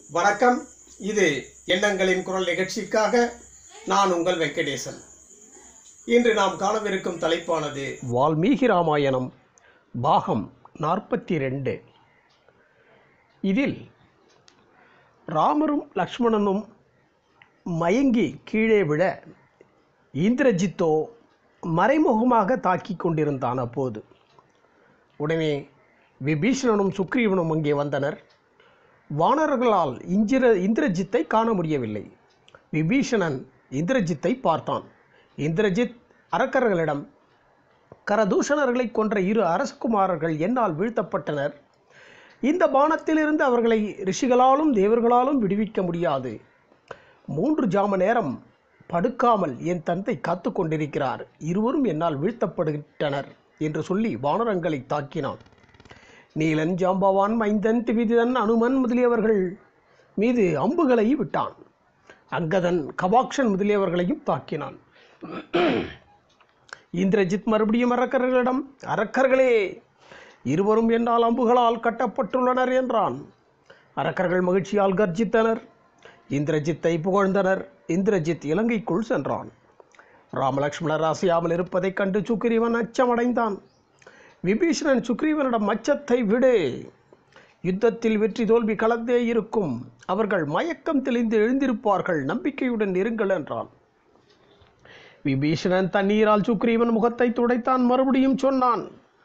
வணக்கம் இது எண்ணங்களின் குரல் நிகழ்ச்சிக்காக நான் உங்கள் வெங்கடேசன் இன்று நாம் காணவிருக்கும் தலைப்பானது வால்மீகி ராமாயணம் பாகம் நாற்பத்தி ரெண்டு இதில் ராமரும் லக்ஷ்மணனும் மயங்கி கீழே விழ இந்திரஜித்தோ மறைமுகமாக தாக்கிக் கொண்டிருந்தான் அப்போது உடனே விபீஷணனும் சுக்ரீவனும் அங்கே வந்தனர் வானர்களால் இந்திர இந்திரஜித்தை காண முடியவில்லை விபீஷணன் இந்திரஜித்தை பார்த்தான் இந்திரஜித் அரக்கர்களிடம் கரதூஷணர்களை கொன்ற இரு அரசகுமாரர்கள் என்னால் வீழ்த்தப்பட்டனர் இந்த பானத்திலிருந்து அவர்களை ரிஷிகளாலும் தேவர்களாலும் விடுவிக்க முடியாது மூன்று ஜாம நேரம் படுக்காமல் என் தந்தை காத்து கொண்டிருக்கிறார் இருவரும் என்னால் வீழ்த்தப்படுகின்றனர் என்று சொல்லி வானரங்களை தாக்கினான் நீலன் ஜாம்பவான் மைந்தன் திவிதன் அனுமன் முதலியவர்கள் மீது அம்புகளை விட்டான் அங்கதன் கபாக்ஷன் முதலியவர்களையும் தாக்கினான் இந்திரஜித் மறுபடியும் அரக்கர்களிடம் அரக்கர்களே இருவரும் என்னால் அம்புகளால் கட்டப்பட்டுள்ளனர் என்றான் அரக்கர்கள் மகிழ்ச்சியால் கர்ஜித்தனர் இந்திரஜித்தை புகழ்ந்தனர் இந்திரஜித் இலங்கைக்குள் சென்றான் ராமலக்ஷ்மணர் அசையாமல் இருப்பதைக் கண்டு சுக்ரீவன் அச்சமடைந்தான் விபீஷணன் சுக்ரீவனிடம் அச்சத்தை விடு யுத்தத்தில் வெற்றி தோல்வி கலந்தே இருக்கும் அவர்கள் மயக்கம் தெளிந்து எழுந்திருப்பார்கள் நம்பிக்கையுடன் இருங்கள் என்றான் விபீஷணன் தண்ணீரால் சுக்ரீவன் முகத்தை துடைத்தான் மறுபடியும் சொன்னான்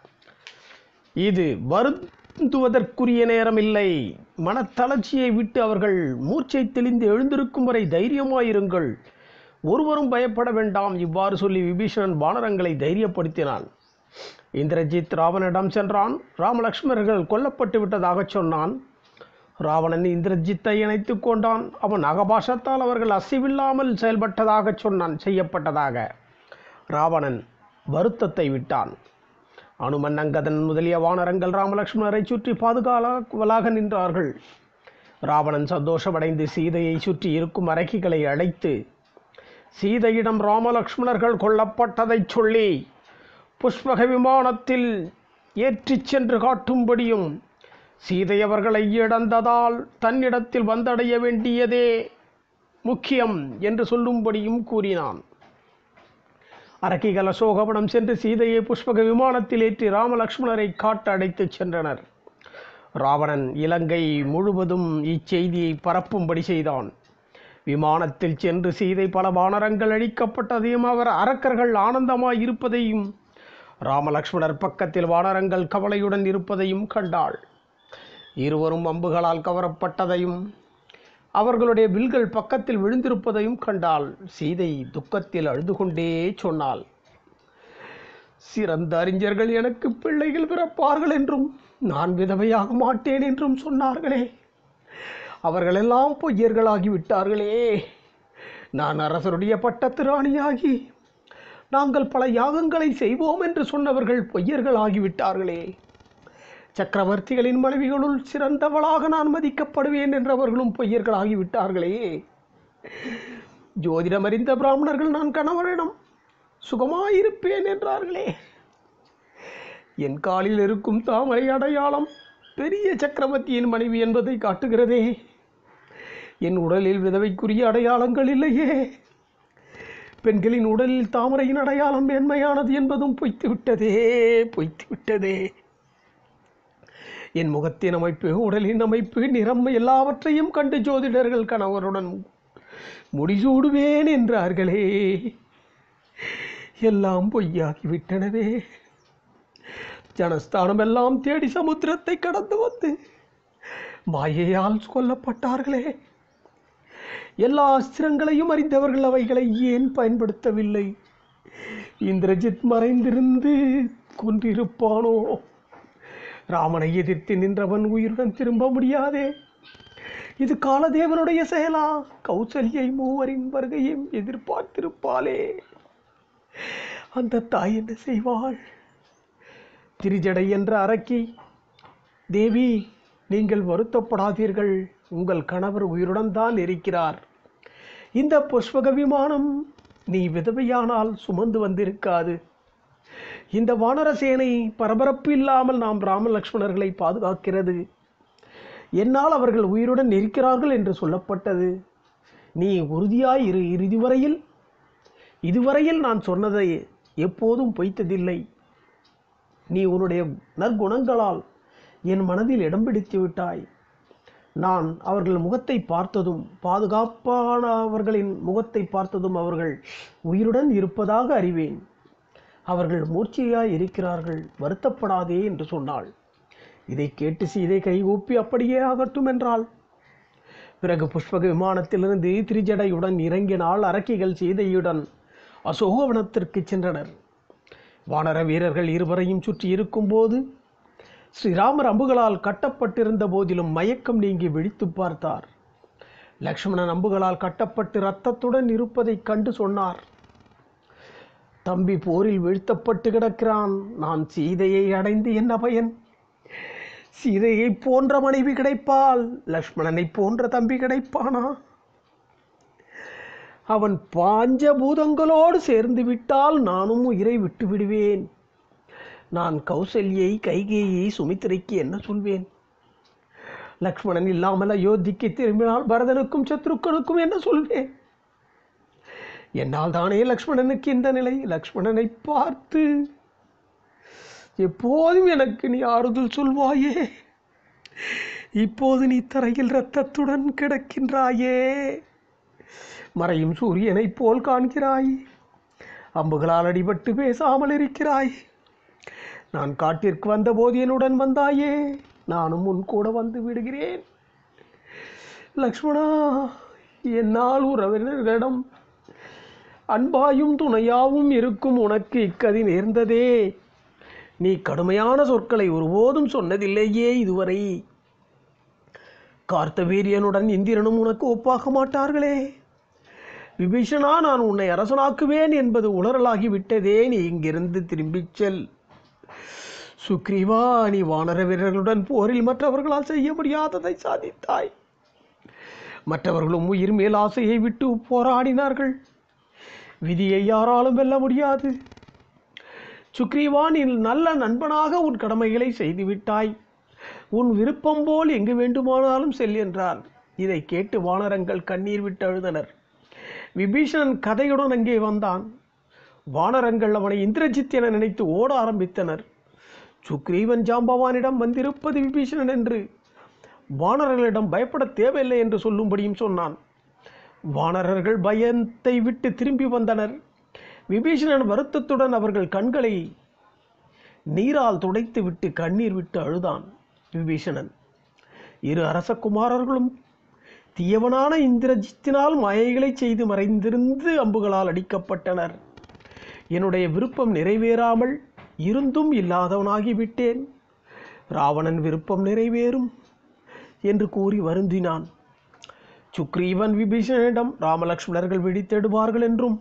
இது வருந்துவதற்குரிய நேரமில்லை மனத்தளர்ச்சியை விட்டு அவர்கள் மூர்ச்சை தெளிந்து எழுந்திருக்கும் வரை தைரியமாயிருங்கள் ஒருவரும் பயப்பட வேண்டாம் இவ்வாறு சொல்லி விபீஷணன் வானரங்களை தைரியப்படுத்தினான் இந்திரஜித் ராவனிடம் சென்றான் ராமலக்ஷ்மணர்கள் கொல்லப்பட்டு விட்டதாகச் சொன்னான் ராவணன் இந்திரஜித்தை இணைத்து கொண்டான் அவன் அகபாஷத்தால் அவர்கள் அசைவில்லாமல் செயல்பட்டதாகச் சொன்னான் செய்யப்பட்டதாக ராவணன் வருத்தத்தை விட்டான் அனுமன் அங்கதன் முதலிய வானரங்கள் ராமலக்ஷ்மணரை சுற்றி பாதுகாவலாக நின்றார்கள் ராவணன் சந்தோஷமடைந்து சீதையை சுற்றி இருக்கும் அரக்கிகளை அழைத்து சீதையிடம் ராமலக்ஷ்மணர்கள் கொல்லப்பட்டதைச் சொல்லி புஷ்பக விமானத்தில் ஏற்றிச் சென்று காட்டும்படியும் சீதை அவர்களை இழந்ததால் தன்னிடத்தில் வந்தடைய வேண்டியதே முக்கியம் என்று சொல்லும்படியும் கூறினான் அரக்கிகள் அசோகவனம் சென்று சீதையை புஷ்பக விமானத்தில் ஏற்றி ராமலக்ஷ்மணரை காட்டு அடைத்துச் சென்றனர் ராவணன் இலங்கை முழுவதும் இச்செய்தியை பரப்பும்படி செய்தான் விமானத்தில் சென்று சீதை பல வானரங்கள் அழிக்கப்பட்டதையும் அவர் அரக்கர்கள் ஆனந்தமாய் இருப்பதையும் ராமலக்ஷ்மணர் பக்கத்தில் வானரங்கள் கவலையுடன் இருப்பதையும் கண்டாள் இருவரும் அம்புகளால் கவரப்பட்டதையும் அவர்களுடைய வில்கள் பக்கத்தில் விழுந்திருப்பதையும் கண்டாள் சீதை துக்கத்தில் அழுது கொண்டே சொன்னாள் சிறந்த அறிஞர்கள் எனக்கு பிள்ளைகள் பிறப்பார்கள் என்றும் நான் விதவையாக மாட்டேன் என்றும் சொன்னார்களே அவர்களெல்லாம் பொய்யர்களாகி விட்டார்களே நான் அரசருடைய பட்டத்து ராணியாகி நாங்கள் பல யாகங்களை செய்வோம் என்று சொன்னவர்கள் பொய்யர்கள் ஆகிவிட்டார்களே சக்கரவர்த்திகளின் மனைவிகளுள் சிறந்தவளாக நான் மதிக்கப்படுவேன் என்றவர்களும் பொய்யர்கள் ஆகிவிட்டார்களே ஜோதிடம் அறிந்த பிராமணர்கள் நான் கணவரிடம் சுகமாயிருப்பேன் என்றார்களே என் காலில் இருக்கும் தாமரை அடையாளம் பெரிய சக்கரவர்த்தியின் மனைவி என்பதை காட்டுகிறதே என் உடலில் விதவைக்குரிய அடையாளங்கள் இல்லையே பெண்களின் உடலில் தாமரையின் அடையாளம் மேன்மையானது என்பதும் பொய்த்து விட்டதே பொய்த்து விட்டதே என் முகத்தின் அமைப்பு உடலின் அமைப்பு நிறம் எல்லாவற்றையும் கண்டு ஜோதிடர்கள் கணவருடன் முடிசூடுவேன் என்றார்களே எல்லாம் பொய்யாகிவிட்டனவே ஜனஸ்தானம் எல்லாம் தேடி சமுத்திரத்தை கடந்து வந்து மாயையால் கொல்லப்பட்டார்களே எல்லா அஸ்திரங்களையும் அறிந்தவர்கள் அவைகளை ஏன் பயன்படுத்தவில்லை இந்திரஜித் மறைந்திருந்து கொன்றிருப்பானோ ராமனை எதிர்த்து நின்றவன் உயிருடன் திரும்ப முடியாதே இது காலதேவனுடைய செயலா கௌசல்யை மூவரின் வருகையும் எதிர்பார்த்திருப்பாளே அந்த தாய் என்ன செய்வாள் திரிஜடை என்ற அரக்கி தேவி நீங்கள் வருத்தப்படாதீர்கள் உங்கள் கணவர் உயிருடன் தான் இருக்கிறார் இந்த புஷ்பக விமானம் நீ விதவையானால் சுமந்து வந்திருக்காது இந்த வானரசேனை பரபரப்பு இல்லாமல் நாம் ராம லக்ஷ்மணர்களை பாதுகாக்கிறது என்னால் அவர்கள் உயிருடன் இருக்கிறார்கள் என்று சொல்லப்பட்டது நீ உறுதியாய் இரு இறுதி வரையில் இதுவரையில் நான் சொன்னதை எப்போதும் பொய்த்ததில்லை நீ உன்னுடைய நற்குணங்களால் என் மனதில் இடம் பிடித்து விட்டாய் நான் அவர்கள் முகத்தை பார்த்ததும் பாதுகாப்பானவர்களின் முகத்தை பார்த்ததும் அவர்கள் உயிருடன் இருப்பதாக அறிவேன் அவர்கள் மூர்ச்சையாய் இருக்கிறார்கள் வருத்தப்படாதே என்று சொன்னாள் இதை கேட்டு சீதை கைகூப்பி அப்படியே ஆகட்டும் என்றாள் பிறகு புஷ்பக விமானத்திலிருந்து திரிஜடையுடன் இறங்கினால் அரக்கிகள் சீதையுடன் அசோகவனத்திற்கு சென்றனர் வானர வீரர்கள் இருவரையும் சுற்றி இருக்கும்போது ஸ்ரீராமர் அம்புகளால் கட்டப்பட்டிருந்த போதிலும் மயக்கம் நீங்கி விழித்து பார்த்தார் லக்ஷ்மணன் அம்புகளால் கட்டப்பட்டு இரத்தத்துடன் இருப்பதைக் கண்டு சொன்னார் தம்பி போரில் வீழ்த்தப்பட்டு கிடக்கிறான் நான் சீதையை அடைந்து என்ன பயன் சீதையை போன்ற மனைவி கிடைப்பால் லக்ஷ்மணனை போன்ற தம்பி கிடைப்பானா அவன் பாஞ்ச பூதங்களோடு சேர்ந்து விட்டால் நானும் உயிரை விட்டு விடுவேன் நான் கௌசல்யை கைகேயை சுமித்திரைக்கு என்ன சொல்வேன் லக்ஷ்மணன் இல்லாமல் அயோத்திக்கு திரும்பினால் பரதனுக்கும் சத்ருக்கனுக்கும் என்ன சொல்வேன் என்னால் தானே லக்ஷ்மணனுக்கு இந்த நிலை லக்ஷ்மணனை பார்த்து எப்போதும் எனக்கு நீ ஆறுதல் சொல்வாயே இப்போது நீ தரையில் இரத்தத்துடன் கிடக்கின்றாயே மறையும் சூரியனைப் போல் காண்கிறாய் அம்புகளால் அடிபட்டு பேசாமல் இருக்கிறாய் நான் காட்டிற்கு வந்தபோது என்னுடன் வந்தாயே நானும் உன் கூட வந்து விடுகிறேன் லக்ஷ்மணா என்னால் உறவினர்களிடம் அன்பாயும் துணையாவும் இருக்கும் உனக்கு இக்கதி நேர்ந்ததே நீ கடுமையான சொற்களை ஒருபோதும் சொன்னதில்லையே இதுவரை கார்த்தவீரியனுடன் இந்திரனும் உனக்கு ஒப்பாக மாட்டார்களே விபீஷணா நான் உன்னை அரசனாக்குவேன் என்பது உளறலாகி விட்டதே நீ இங்கிருந்து திரும்பிச் செல் சுக்ரீவா நீ வானர வீரர்களுடன் போரில் மற்றவர்களால் செய்ய முடியாததை சாதித்தாய் மற்றவர்களும் உயிர் மேல் ஆசையை விட்டு போராடினார்கள் விதியை யாராலும் வெல்ல முடியாது சுக்ரீவா நீ நல்ல நண்பனாக உன் கடமைகளை செய்துவிட்டாய் உன் விருப்பம் போல் எங்கு வேண்டுமானாலும் செல் என்றார் இதை கேட்டு வானரங்கள் கண்ணீர் விட்டு அழுதனர் விபீஷணன் கதையுடன் அங்கே வந்தான் வானரங்கள் அவனை இந்திரஜித் என நினைத்து ஓட ஆரம்பித்தனர் சுக்ரீவன் ஜாம்பவானிடம் வந்திருப்பது விபீஷணன் என்று வானரர்களிடம் பயப்பட தேவையில்லை என்று சொல்லும்படியும் சொன்னான் வானரர்கள் பயத்தை விட்டு திரும்பி வந்தனர் விபீஷணன் வருத்தத்துடன் அவர்கள் கண்களை நீரால் துடைத்து விட்டு கண்ணீர் விட்டு அழுதான் விபீஷணன் இரு அரசகுமாரர்களும் தீயவனான இந்திரஜித்தினால் மாயைகளை செய்து மறைந்திருந்து அம்புகளால் அடிக்கப்பட்டனர் என்னுடைய விருப்பம் நிறைவேறாமல் இருந்தும் இல்லாதவனாகிவிட்டேன் ராவணன் விருப்பம் நிறைவேறும் என்று கூறி வருந்தினான் சுக்ரீவன் விபீஷணனிடம் ராமலக்ஷ்மணர்கள் விழித்தெடுவார்கள் என்றும்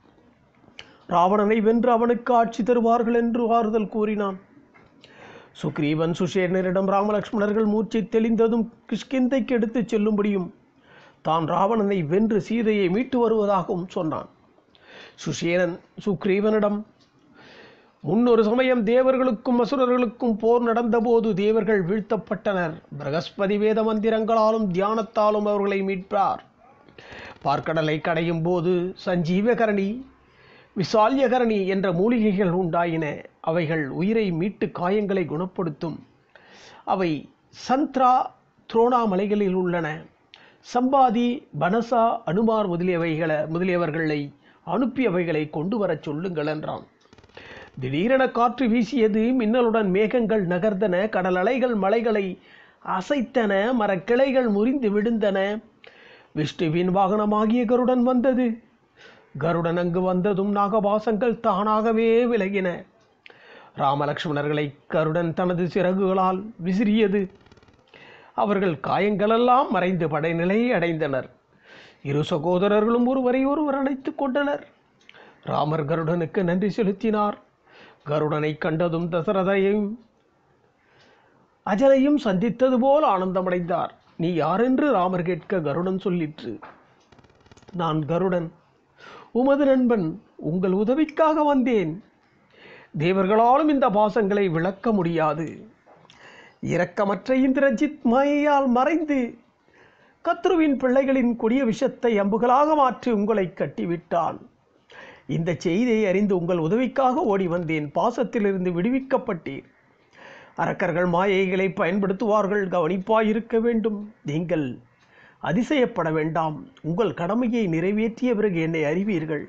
ராவணனை வென்று அவனுக்கு ஆட்சி தருவார்கள் என்று ஆறுதல் கூறினான் சுக்ரீவன் சுஷேனரிடம் ராமலக்ஷ்மணர்கள் மூச்சை தெளிந்ததும் கிஷ்கிந்தைக்கு எடுத்துச் செல்லும்படியும் தான் ராவணனை வென்று சீதையை மீட்டு வருவதாகவும் சொன்னான் சுஷேனன் சுக்ரீவனிடம் முன்னொரு சமயம் தேவர்களுக்கும் அசுரர்களுக்கும் போர் நடந்தபோது தேவர்கள் வீழ்த்தப்பட்டனர் பிரகஸ்பதி வேத மந்திரங்களாலும் தியானத்தாலும் அவர்களை மீட்பார் பார்க்கடலை கடையும் போது சஞ்சீவகரணி விசால்யகரணி என்ற மூலிகைகள் உண்டாயின அவைகள் உயிரை மீட்டு காயங்களை குணப்படுத்தும் அவை சந்த்ரா துரோணா மலைகளில் உள்ளன சம்பாதி பனசா அனுமார் முதலியவைகளை முதலியவர்களை அனுப்பி அவைகளை கொண்டு வரச் சொல்லுங்கள் என்றான் திடீரென காற்று வீசியது மின்னலுடன் மேகங்கள் நகர்ந்தன கடல் அலைகள் மலைகளை அசைத்தன மரக்கிளைகள் முறிந்து விழுந்தன விஷ்ணுவின் வாகனமாகிய கருடன் வந்தது கருடன் அங்கு வந்ததும் நாகபாசங்கள் தானாகவே விலகின ராமலக்ஷ்மணர்களை கருடன் தனது சிறகுகளால் விசிறியது அவர்கள் காயங்களெல்லாம் மறைந்து படைநிலையை அடைந்தனர் இரு சகோதரர்களும் ஒருவரை ஒருவர் அணைத்துக் கொண்டனர் ராமர் கருடனுக்கு நன்றி செலுத்தினார் கருடனை கண்டதும் தசரதையும் அஜலையும் சந்தித்தது போல் ஆனந்தமடைந்தார் நீ யாரென்று ராமர் கேட்க கருடன் சொல்லிற்று நான் கருடன் உமது நண்பன் உங்கள் உதவிக்காக வந்தேன் தேவர்களாலும் இந்த பாசங்களை விளக்க முடியாது இரக்கமற்ற இந்திரஜித் மாயையால் மறைந்து கத்ருவின் பிள்ளைகளின் கொடிய விஷத்தை அம்புகளாக மாற்றி உங்களை கட்டிவிட்டான் இந்த செய்தியை அறிந்து உங்கள் உதவிக்காக ஓடி வந்தேன் பாசத்திலிருந்து விடுவிக்கப்பட்டீர் அரக்கர்கள் மாயைகளை பயன்படுத்துவார்கள் கவனிப்பாயிருக்க வேண்டும் நீங்கள் அதிசயப்பட வேண்டாம் உங்கள் கடமையை நிறைவேற்றிய பிறகு என்னை அறிவீர்கள்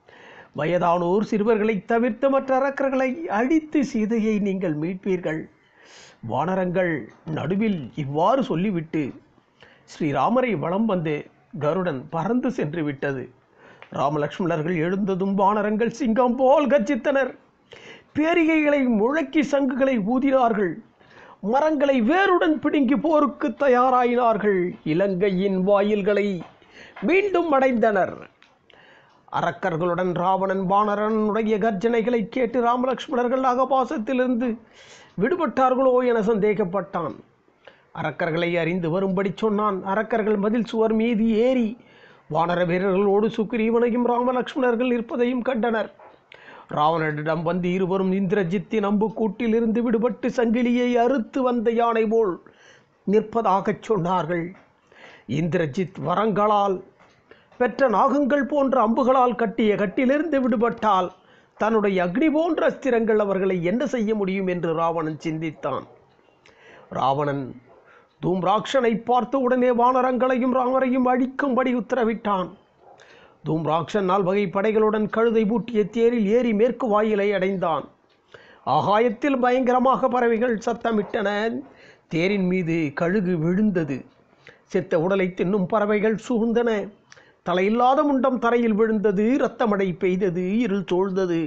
வயதானோர் சிறுவர்களை தவிர்த்து மற்ற அரக்கர்களை அடித்து சீதையை நீங்கள் மீட்பீர்கள் வானரங்கள் நடுவில் இவ்வாறு சொல்லிவிட்டு ஸ்ரீராமரை வலம் வந்து கருடன் பறந்து சென்று விட்டது ராமலக்ஷ்மணர்கள் எழுந்ததும் வானரங்கள் சிங்கம் போல் கர்ஜித்தனர் பேரிகைகளை முழக்கி சங்குகளை ஊதினார்கள் மரங்களை வேருடன் பிடுங்கி போருக்கு தயாராயினார்கள் இலங்கையின் வாயில்களை மீண்டும் அடைந்தனர் அரக்கர்களுடன் ராவணன் வானரனுடைய கர்ஜனைகளை கேட்டு ராமலக்ஷ்மணர்கள் அகபாசத்திலிருந்து விடுபட்டார்களோ என சந்தேகப்பட்டான் அரக்கர்களை அறிந்து வரும்படி சொன்னான் அரக்கர்கள் மதில் சுவர் மீது ஏறி வானர வீரர்களோடு சுக்ரீவனையும் ராமலக்ஷ்மணர்கள் இருப்பதையும் கண்டனர் ராவணனிடம் வந்து இருவரும் இந்திரஜித்தின் அம்பு கூட்டிலிருந்து விடுபட்டு சங்கிலியை அறுத்து வந்த யானை போல் நிற்பதாகச் சொன்னார்கள் இந்திரஜித் வரங்களால் பெற்ற நாகங்கள் போன்ற அம்புகளால் கட்டிய கட்டிலிருந்து விடுபட்டால் தன்னுடைய அக்னி போன்ற அஸ்திரங்கள் அவர்களை என்ன செய்ய முடியும் என்று ராவணன் சிந்தித்தான் ராவணன் தூம்ராக்ஷனை பார்த்த உடனே வானரங்களையும் ராமரையும் அழிக்கும்படி உத்தரவிட்டான் தூம்ராக்ஷன் நால்வகை படைகளுடன் கழுதை பூட்டிய தேரில் ஏறி மேற்கு வாயிலை அடைந்தான் ஆகாயத்தில் பயங்கரமாக பறவைகள் சத்தமிட்டன தேரின் மீது கழுகு விழுந்தது செத்த உடலை தின்னும் பறவைகள் சூழ்ந்தன தலையில்லாத முண்டம் தரையில் விழுந்தது இரத்தமடை பெய்தது இருள் சூழ்ந்தது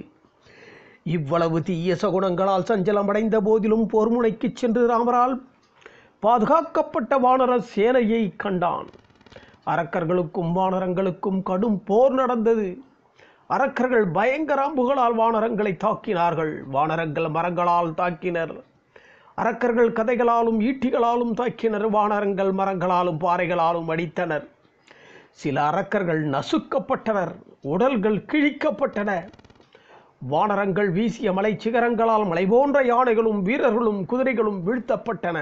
இவ்வளவு தீய சகுனங்களால் சஞ்சலமடைந்த போதிலும் போர்முனைக்குச் சென்று ராமரால் பாதுகாக்கப்பட்ட வானர சேனையை கண்டான் அரக்கர்களுக்கும் வானரங்களுக்கும் கடும் போர் நடந்தது அரக்கர்கள் பயங்கர அம்புகளால் வானரங்களை தாக்கினார்கள் வானரங்கள் மரங்களால் தாக்கினர் அரக்கர்கள் கதைகளாலும் ஈட்டிகளாலும் தாக்கினர் வானரங்கள் மரங்களாலும் பாறைகளாலும் அடித்தனர் சில அரக்கர்கள் நசுக்கப்பட்டனர் உடல்கள் கிழிக்கப்பட்டன வானரங்கள் வீசிய மலை சிகரங்களால் மலை போன்ற யானைகளும் வீரர்களும் குதிரைகளும் வீழ்த்தப்பட்டன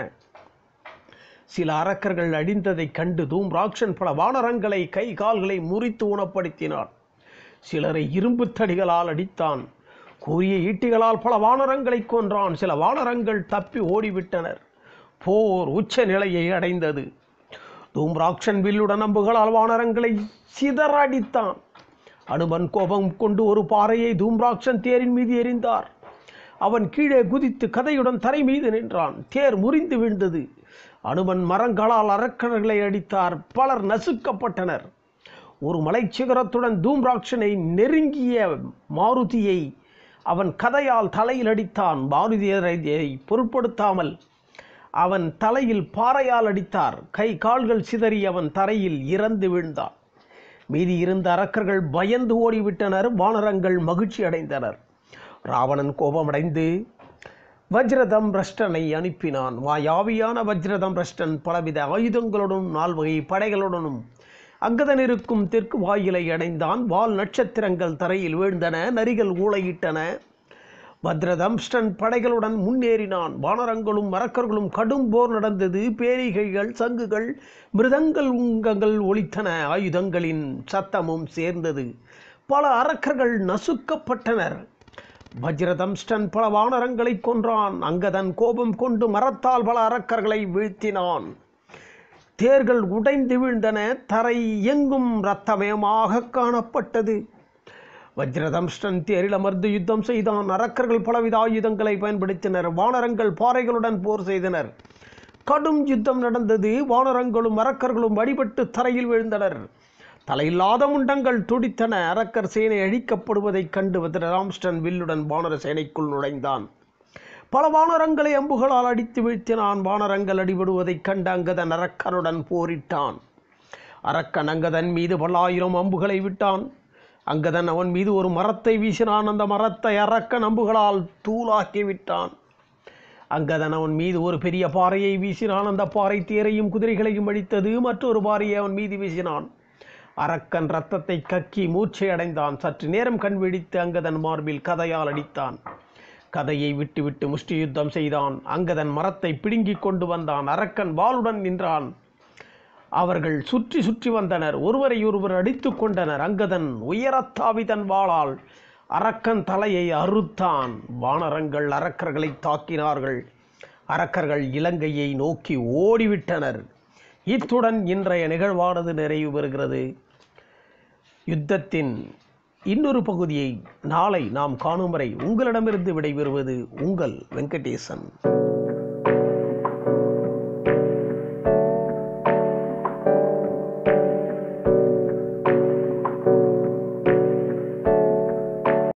சில அரக்கர்கள் அடிந்ததைக் கண்டு தூம் ராக்ஷன் பல வானரங்களை கை கால்களை முறித்து ஊனப்படுத்தினான் சிலரை இரும்பு தடிகளால் அடித்தான் கூறிய ஈட்டிகளால் பல வானரங்களை கொன்றான் சில வானரங்கள் தப்பி ஓடிவிட்டனர் போர் உச்ச நிலையை அடைந்தது தூம்ராக்ஷன் வில்லுடன் அம்புகளால் வானரங்களை சிதறடித்தான் அனுமன் கோபம் கொண்டு ஒரு பாறையை தூம்ராக்ஷன் தேரின் மீது எறிந்தார் அவன் கீழே குதித்து கதையுடன் தரை மீது நின்றான் தேர் முறிந்து வீழ்ந்தது அனுமன் மரங்களால் அரக்கர்களை அடித்தார் பலர் நசுக்கப்பட்டனர் ஒரு மலைச்சிகரத்துடன் தூம்ராக்ஷனை நெருங்கிய மாருதியை அவன் கதையால் தலையில் அடித்தான் மாருதியை பொருட்படுத்தாமல் அவன் தலையில் பாறையால் அடித்தார் கை கால்கள் சிதறி அவன் தரையில் இறந்து வீழ்ந்தான் மீதி இருந்த அரக்கர்கள் பயந்து ஓடிவிட்டனர் வானரங்கள் மகிழ்ச்சி அடைந்தனர் ராவணன் கோபமடைந்து வஜ்ரதம் ரஷ்டனை அனுப்பினான் வாயாவியான வஜ்ரதம் ரஷ்டன் பலவித ஆயுதங்களுடனும் நால்வகை படைகளுடனும் அங்கதன் இருக்கும் தெற்கு வாயிலை அடைந்தான் வால் நட்சத்திரங்கள் தரையில் வீழ்ந்தன நரிகள் ஊளையிட்டன பத்ரதம்ஷ்டன் படைகளுடன் முன்னேறினான் வானரங்களும் மரக்கர்களும் கடும் போர் நடந்தது பேரிகைகள் சங்குகள் மிருதங்கள் உங்கங்கள் ஒலித்தன ஆயுதங்களின் சத்தமும் சேர்ந்தது பல அரக்கர்கள் நசுக்கப்பட்டனர் வஜ்ரதம்ஷ்டன் பல வானரங்களை கொன்றான் அங்கதன் கோபம் கொண்டு மரத்தால் பல அரக்கர்களை வீழ்த்தினான் தேர்கள் உடைந்து வீழ்ந்தன தரை எங்கும் இரத்தமயமாக காணப்பட்டது வஜ்ரதம்ஷ்டன் தேரில் அமர்ந்து யுத்தம் செய்தான் அரக்கர்கள் பலவித ஆயுதங்களை பயன்படுத்தினர் வானரங்கள் பாறைகளுடன் போர் செய்தனர் கடும் யுத்தம் நடந்தது வானரங்களும் அரக்கர்களும் அடிபட்டு தரையில் விழுந்தனர் தலையில்லாத முண்டங்கள் துடித்தன அரக்கர் சேனை அழிக்கப்படுவதைக் கண்டு வஜ்ரதாம்ஷ்டன் வில்லுடன் வானர சேனைக்குள் நுழைந்தான் பல வானரங்களை அம்புகளால் அடித்து வீழ்த்தினான் வானரங்கள் அடிபடுவதைக் கண்டு அங்கதன் அரக்கனுடன் போரிட்டான் அரக்கன் அங்கதன் மீது பல்லாயிரம் அம்புகளை விட்டான் அங்கதன் அவன் மீது ஒரு மரத்தை வீசினான் அந்த மரத்தை அரக்கன் அம்புகளால் தூளாக்கி விட்டான் அங்கதன் அவன் மீது ஒரு பெரிய பாறையை வீசினான் அந்த பாறை தேரையும் குதிரைகளையும் அடித்தது மற்றொரு பாறையை அவன் மீது வீசினான் அரக்கன் ரத்தத்தை கக்கி மூச்சை அடைந்தான் சற்று நேரம் கண் விழித்து அங்கதன் மார்பில் கதையால் அடித்தான் கதையை விட்டுவிட்டு முஷ்டி யுத்தம் செய்தான் அங்கதன் மரத்தை பிடுங்கிக் கொண்டு வந்தான் அரக்கன் வாளுடன் நின்றான் அவர்கள் சுற்றி சுற்றி வந்தனர் ஒருவரை ஒருவர் அடித்து கொண்டனர் அங்கதன் உயரத்தாவி தன் வாளால் அரக்கன் தலையை அறுத்தான் வானரங்கள் அரக்கர்களை தாக்கினார்கள் அரக்கர்கள் இலங்கையை நோக்கி ஓடிவிட்டனர் இத்துடன் இன்றைய நிகழ்வானது நிறைவு பெறுகிறது யுத்தத்தின் இன்னொரு பகுதியை நாளை நாம் காணும் வரை உங்களிடமிருந்து விடைபெறுவது உங்கள் வெங்கடேசன்